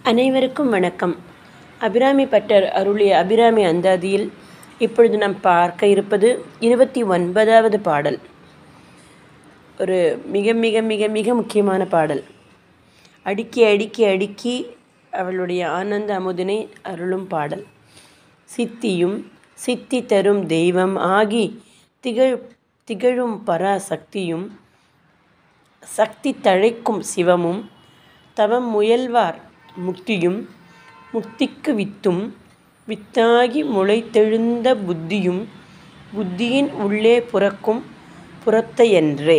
அனைவருக்கும் வணக்கம் அபிராமி பட்டர் அருளிய அபிராமி அந்தாதியில் இப்பொழுது நாம் பார்க்க இருப்பது இருபத்தி ஒன்பதாவது பாடல் ஒரு மிக மிக மிக மிக முக்கியமான பாடல் அடுக்கி அடுக்கி அடுக்கி அவளுடைய ஆனந்த அமுதினை அருளும் பாடல் சித்தியும் சித்தி தரும் தெய்வம் ஆகி திகழ் திகழும் பராசக்தியும் சக்தி தழைக்கும் சிவமும் தவம் முயல்வார் முக்தியும் முக்திக்கு வித்தும் வித்தாகி முளைத்தெழுந்த புத்தியும் புத்தியின் உள்ளே புறக்கும் புறத்தையன்றே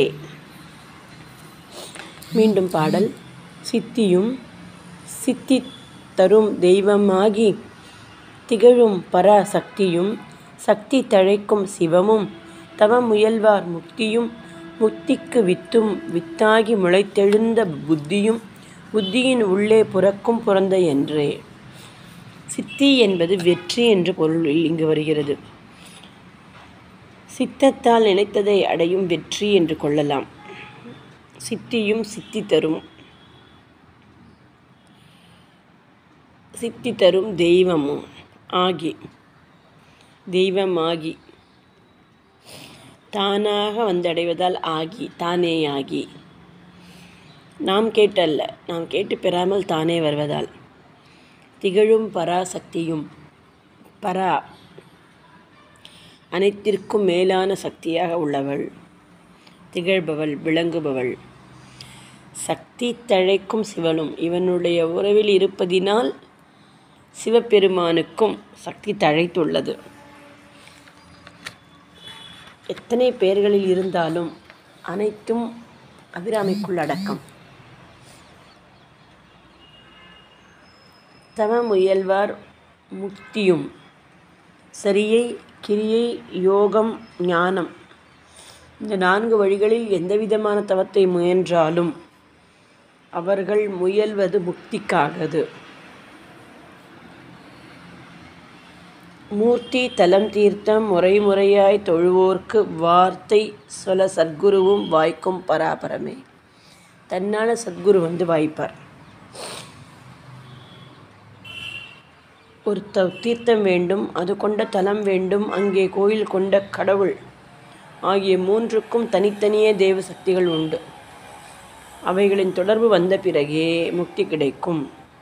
மீண்டும் பாடல் சித்தியும் சித்தி தரும் தெய்வமாகி திகழும் பராசக்தியும் சக்தி தழைக்கும் சிவமும் தவம் முயல்வார் முக்தியும் முக்திக்கு வித்தும் வித்தாகி முளைத்தெழுந்த புத்தியும் புத்தியின் உள்ளே புறக்கும் புறந்த என்றே சித்தி என்பது வெற்றி என்று பொருளில் இங்கு வருகிறது சித்தத்தால் நினைத்ததை அடையும் வெற்றி என்று கொள்ளலாம் சித்தியும் சித்தி தரும் சித்தி தரும் தெய்வமும் ஆகி தெய்வமாகி தானாக வந்தடைவதால் ஆகி தானே ஆகி நாம் கேட்டல்ல நாம் கேட்டு பெறாமல் தானே வருவதால் திகழும் பராசக்தியும் பரா அனைத்திற்கும் மேலான சக்தியாக உள்ளவள் திகழ்பவள் விளங்குபவள் சக்தி தழைக்கும் சிவனும் இவனுடைய உறவில் இருப்பதினால் சிவபெருமானுக்கும் சக்தி தழைத்துள்ளது எத்தனை பெயர்களில் இருந்தாலும் அனைத்தும் அபிராமிக்குள் அடக்கம் தவ முயல்வார் முக்தியும் சரியை கிரியை யோகம் ஞானம் இந்த நான்கு வழிகளில் எந்தவிதமான தவத்தை முயன்றாலும் அவர்கள் முயல்வது முக்திக்காகது மூர்த்தி தலம் தீர்த்தம் முறை முறையாய் தொழுவோர்க்கு வார்த்தை சொல்ல சத்குருவும் வாய்க்கும் பராபரமே தன்னால சத்குரு வந்து வாய்ப்பார் ஒரு த தீர்த்தம் வேண்டும் அது கொண்ட தலம் வேண்டும் அங்கே கோயில் கொண்ட கடவுள் ஆகிய மூன்றுக்கும் தனித்தனியே தேவ சக்திகள் உண்டு அவைகளின் தொடர்பு வந்த பிறகே முக்தி கிடைக்கும்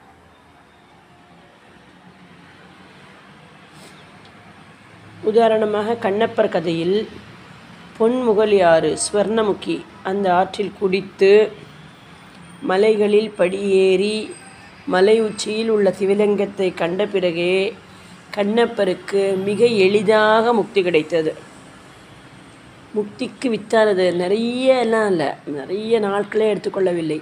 உதாரணமாக கண்ணப்பர் கதையில் பொன்முகலியாறு ஸ்வர்ணமுகி அந்த ஆற்றில் குடித்து மலைகளில் படியேறி மலை உச்சியில் உள்ள சிவலிங்கத்தை கண்ட பிறகே கண்ணப்பருக்கு மிக எளிதாக முக்தி கிடைத்தது முக்திக்கு வித்தானது நிறைய எல்லாம் இல்லை நிறைய நாட்களே எடுத்துக்கொள்ளவில்லை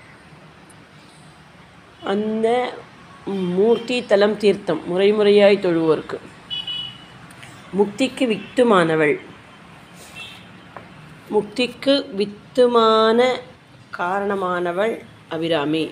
அந்த மூர்த்தி தலம் தீர்த்தம் முறை முறையாய் தொழுவோருக்கு முக்திக்கு வித்துமானவள் முக்திக்கு வித்துமான காரணமானவள் அபிராமி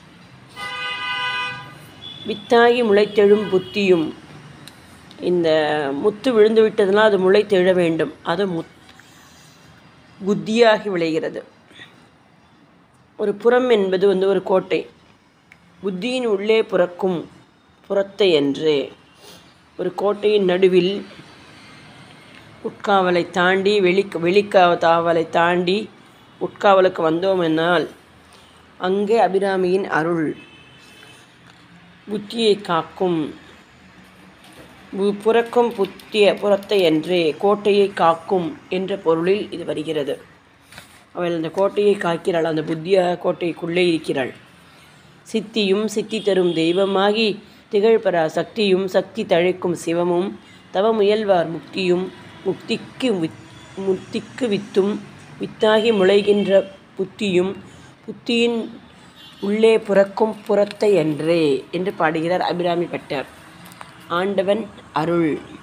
வித்தாகி முளைத்தெழும் புத்தியும் இந்த முத்து விழுந்து விட்டதுனால் அது முளைத்தெழ வேண்டும் அது முத் புத்தியாகி விளைகிறது ஒரு புறம் என்பது வந்து ஒரு கோட்டை புத்தியின் உள்ளே புறக்கும் புறத்தை என்று ஒரு கோட்டையின் நடுவில் உட்காவலை தாண்டி வெளி வெளிக்கா தாவலை தாண்டி உட்காவலுக்கு வந்தோம் என்னால் அங்கே அபிராமியின் அருள் புத்தியை காக்கும் புறக்கும் புத்திய புறத்தை என்றே கோட்டையை காக்கும் என்ற பொருளில் இது வருகிறது அவள் அந்த கோட்டையை காக்கிறாள் அந்த புத்தியாக கோட்டைக்குள்ளே இருக்கிறாள் சித்தியும் சித்தி தரும் தெய்வமாகி திகழ்பரா சக்தியும் சக்தி தழைக்கும் சிவமும் தவ முயல்வார் முக்தியும் முக்திக்கு வித் முக்திக்கு வித்தும் வித்தாகி முளைகின்ற புத்தியும் புத்தியின் உள்ளே புறக்கும் புறத்தை என்றே என்று பாடுகிறார் அபிராமி பட்டர் ஆண்டவன் அருள்